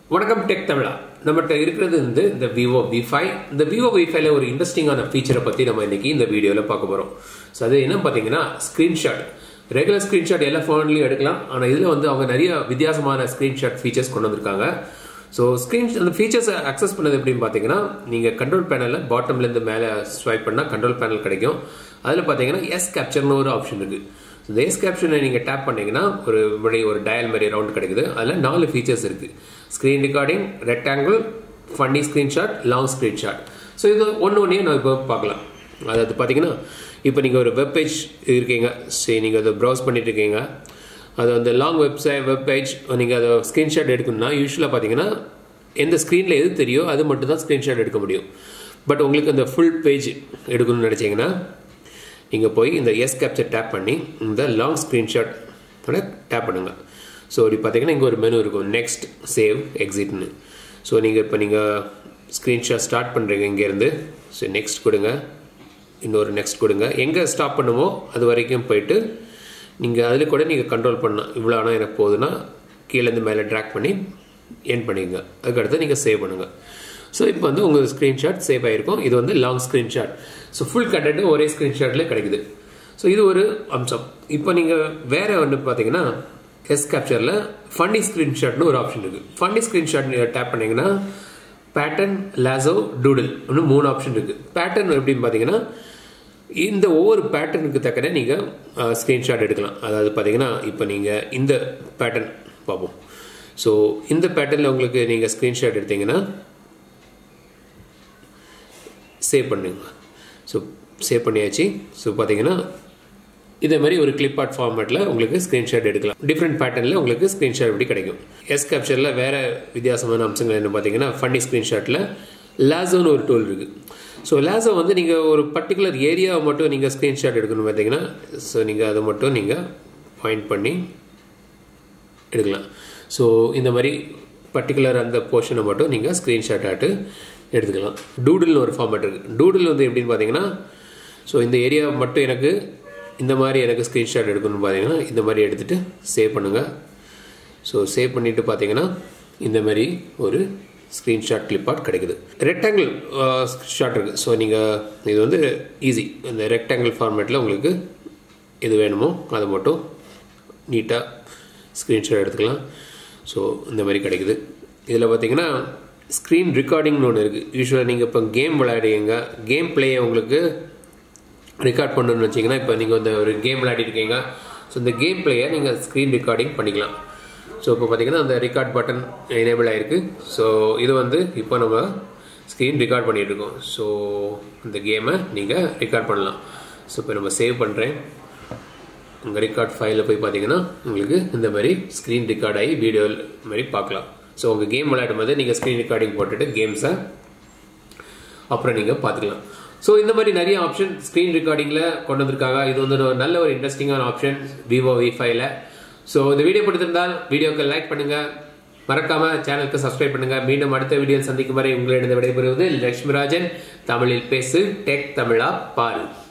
வணக்கம் டெக் தமிழா நம்மகிட்ட இருக்கிறது வந்து இந்த விவோ வி ஃபைவ் இந்த விவோ வி ஃபைவ்ல ஒரு இன்ட்ரெஸ்டிங்கான ஃபீச்சரை பற்றி நம்ம இன்னைக்கு இந்த வீடியோவில் பார்க்க போகிறோம் ஸோ அது என்ன பார்த்தீங்கன்னா ஸ்க்ரீன்ஷாட் ரெகுலர் ஸ்க்ரீன்ஷாட் எல்லா ஃபோன்லையும் எடுக்கலாம் ஆனால் இதில் வந்து அவங்க நிறைய வித்தியாசமான ஸ்க்ரீன்ஷாட் ஃபீச்சர்ஸ் கொண்டு வந்திருக்காங்க ஸோ ஸ்க்ரீன் அந்த ஃபீச்சர்ஸை அக்சஸ் பண்ணது எப்படின்னு பார்த்தீங்கன்னா நீங்கள் கண்ட்ரோல் பேனலில் பாட்டம்லேருந்து மேலே ஸ்வைப் பண்ணால் கண்ட்ரோல் பேனல் கிடைக்கும் அதில் பார்த்தீங்கன்னா எஸ் கேப்சர்னு ஒரு ஆப்ஷன் இருக்குது இந்த எஸ் கேப்ஷனை நீங்கள் டேப் பண்ணீங்கன்னா ஒரு இப்படி ஒரு டயல் மாதிரி ரவுண்ட் கிடைக்குது அதில் நாலு ஃபீச்சர்ஸ் இருக்குது screen recording rectangle funny screenshot long screenshot so இது ஒன்று ஒன்றே நான் இப்போ பார்க்கலாம் அதாவது பார்த்தீங்கன்னா இப்போ நீங்கள் ஒரு வெப் பேஜ் இருக்கீங்க சரி நீங்கள் அதை ப்ரௌஸ் பண்ணிட்டு இருக்கீங்க அது வந்து லாங் வெப்சைட் வெப் பேஜ் நீங்கள் அதை ஸ்க்ரீன்ஷாட் எடுக்கணும்னா யூஸ்வலாக பார்த்தீங்கன்னா எந்த ஸ்க்ரீனில் எது தெரியும் அது மட்டும் தான் ஸ்க்ரீன்ஷாட் எடுக்க முடியும் பட் உங்களுக்கு அந்த ஃபுல் பேஜ் எடுக்கணும்னு நினச்சிங்கன்னா நீங்கள் போய் இந்த எஸ் கேப்சர் டேப் பண்ணி இந்த லாங் ஸ்க்ரீன்ஷாட் டேப் பண்ணுங்க ஸோ இப்படி பார்த்தீங்கன்னா இங்கே ஒரு மெனு இருக்கும் நெக்ஸ்ட் சேவ் எக்ஸிட்னு ஸோ நீங்கள் இப்போ நீங்கள் ஸ்க்ரீன்ஷாட் ஸ்டார்ட் பண்ணுறீங்க இங்கேருந்து ஸோ நெக்ஸ்ட் கொடுங்க இன்னொரு நெக்ஸ்ட் கொடுங்க எங்கே ஸ்டாப் பண்ணுமோ அது வரைக்கும் போயிட்டு நீங்கள் அதில் கூட நீங்கள் கண்ட்ரோல் பண்ணலாம் இவ்வளோ ஆனால் எனக்கு போகுதுன்னா கீழேருந்து மேலே ட்ராக் பண்ணி என் பண்ணிங்க அதுக்கடுத்து நீங்கள் சேவ் பண்ணுங்கள் ஸோ இப்போ வந்து உங்கள் ஸ்க்ரீன்ஷாட் சேவ் ஆகிருக்கும் இது வந்து long screenshot so full content ஒரே ஸ்க்ரீன்ஷாட்டில் கிடைக்குது ஸோ இது ஒரு அம்சம் இப்போ நீங்கள் வேற ஒன்று பார்த்தீங்கன்னா எஸ் கேப்சரில் ஃபன்னி ஸ்க்ரீன்ஷாட்னு ஒரு ஆப்ஷன் இருக்குது ஃபன்னி ஸ்க்ரீன்ஷாட் நீங்கள் டேப் பண்ணீங்கன்னா பேட்டர்ன் லேசோ டூடில் இன்னும் மூணு ஆப்ஷன் இருக்குது பேட்டர்ன் எப்படின்னு பார்த்தீங்கன்னா இந்த ஒவ்வொரு பேட்டர்னுக்கு தக்கன நீங்கள் ஸ்க்ரீன்ஷாட் எடுக்கலாம் அதாவது பார்த்தீங்கன்னா இப்போ நீங்கள் இந்த பேட்டர்ன் பார்ப்போம் ஸோ இந்த பேட்டர்னில் உங்களுக்கு நீங்கள் ஸ்க்ரீன்ஷாட் எடுத்தீங்கன்னா சேவ் பண்ணுங்க ஸோ சேவ் பண்ணியாச்சு ஸோ பார்த்தீங்கன்னா இதே மாதிரி ஒரு கிளிப் ஆர்ட் ஃபார்மேட்டில் உங்களுக்கு ஸ்க்ரீன்ஷாட் எடுக்கலாம் டிஃப்ரெண்ட் பேட்டர்னில் உங்களுக்கு ஸ்க்ரீன்ஷாட் எப்படி கிடைக்கும் எஸ் கேப்சரில் வேறு வித்தியாசமான அம்சங்கள் என்ன பார்த்தீங்கன்னா ஃபன்னி ஸ்க்ரீன்ஷாட்டில் லேசோன்னு ஒரு டூல் இருக்குது ஸோ லேசோ வந்து நீங்கள் ஒரு பர்டிகுலர் ஏரியாவை மட்டும் நீங்கள் ஸ்க்ரீன்ஷாட் எடுக்கணும் பார்த்தீங்கன்னா ஸோ நீங்கள் அதை மட்டும் நீங்கள் பாயிண்ட் பண்ணி எடுக்கலாம் ஸோ இந்த மாதிரி பர்டிகுலர் அந்த போர்ஷனை மட்டும் நீங்கள் ஸ்க்ரீன்ஷாட் ஆட்டு எடுத்துக்கலாம் டூடில்னு ஒரு ஃபார்மேட் இருக்குது டூடில் வந்து எப்படின்னு பார்த்தீங்கன்னா ஸோ இந்த ஏரியா மட்டும் எனக்கு இந்த மாதிரி எனக்கு ஸ்க்ரீன்ஷாட் எடுக்கணும்னு பார்த்தீங்கன்னா இந்த மாதிரி எடுத்துகிட்டு சேவ் பண்ணுங்கள் ஸோ சேவ் பண்ணிவிட்டு பார்த்தீங்கன்னா இந்த மாதிரி ஒரு ஸ்க்ரீன்ஷாட் கிளிப் ஆர்ட் கிடைக்குது ரெக்டாங்கிள் ஷாட் இருக்குது ஸோ நீங்கள் இது வந்து ஈஸி இந்த ரெக்டாங்கிள் ஃபார்மேட்டில் உங்களுக்கு எது வேணுமோ அதை மட்டும் நீட்டாக ஸ்க்ரீன்ஷாட் எடுத்துக்கலாம் ஸோ இந்த மாதிரி கிடைக்குது இதில் பார்த்தீங்கன்னா ஸ்க்ரீன் ரெக்கார்டிங்னு ஒன்று இருக்குது யூஸ்வலாக நீங்கள் இப்போ கேம் விளையாடுவீங்க கேம் பிளேயை உங்களுக்கு ரெக்கார்ட் பண்ணணும்னு வச்சிங்கன்னா இப்போ நீங்கள் இந்த ஒரு கேம் விளையாடிருக்கீங்க ஸோ இந்த கேம் பிளேயை நீங்கள் ஸ்க்ரீன் ரெக்கார்டிங் பண்ணிக்கலாம் ஸோ இப்போ பார்த்தீங்கன்னா அந்த ரெக்கார்ட் பட்டன் எனேபிள் ஆகிருக்கு ஸோ இது வந்து இப்போ நம்ம ஸ்க்ரீன் ரெக்கார்ட் பண்ணிகிட்டு இருக்கோம் ஸோ இந்த கேமை நீங்கள் ரெக்கார்ட் பண்ணலாம் ஸோ இப்போ நம்ம சேவ் பண்ணுறேன் உங்கள் ரெக்கார்ட் ஃபைலில் போய் பார்த்தீங்கன்னா உங்களுக்கு இந்த மாதிரி ஸ்க்ரீன் ரெக்கார்ட் ஆகி வீடியோ மாதிரி பார்க்கலாம் ஸோ உங்கள் கேம் விளையாடும் போது நீங்கள் ஸ்க்ரீன் ரெக்கார்டிங் போட்டுட்டு கேம்ஸை அப்புறம் நீங்கள் பார்த்துக்கலாம் ஸோ இந்த மாதிரி நிறைய ஆப்ஷன் ஸ்க்ரீன் ரெக்கார்டிங்கில் கொண்டு வந்திருக்காங்க இது வந்து ஒரு நல்ல ஒரு இன்ட்ரெஸ்டிங்கான ஆப்ஷன் விவோ வி ஃபைவ்ல ஸோ இந்த வீடியோ பிடித்திருந்தால் வீடியோக்கு லைக் பண்ணுங்க மறக்காம சேனலுக்கு சப்ஸ்கிரைப் பண்ணுங்க மீண்டும் அடுத்த வீடியோ சந்திக்கும் வரை உங்களிடம் விடைபெறுவது லட்சுமிராஜன் தமிழில் பேசு டெக் தமிழா பாரு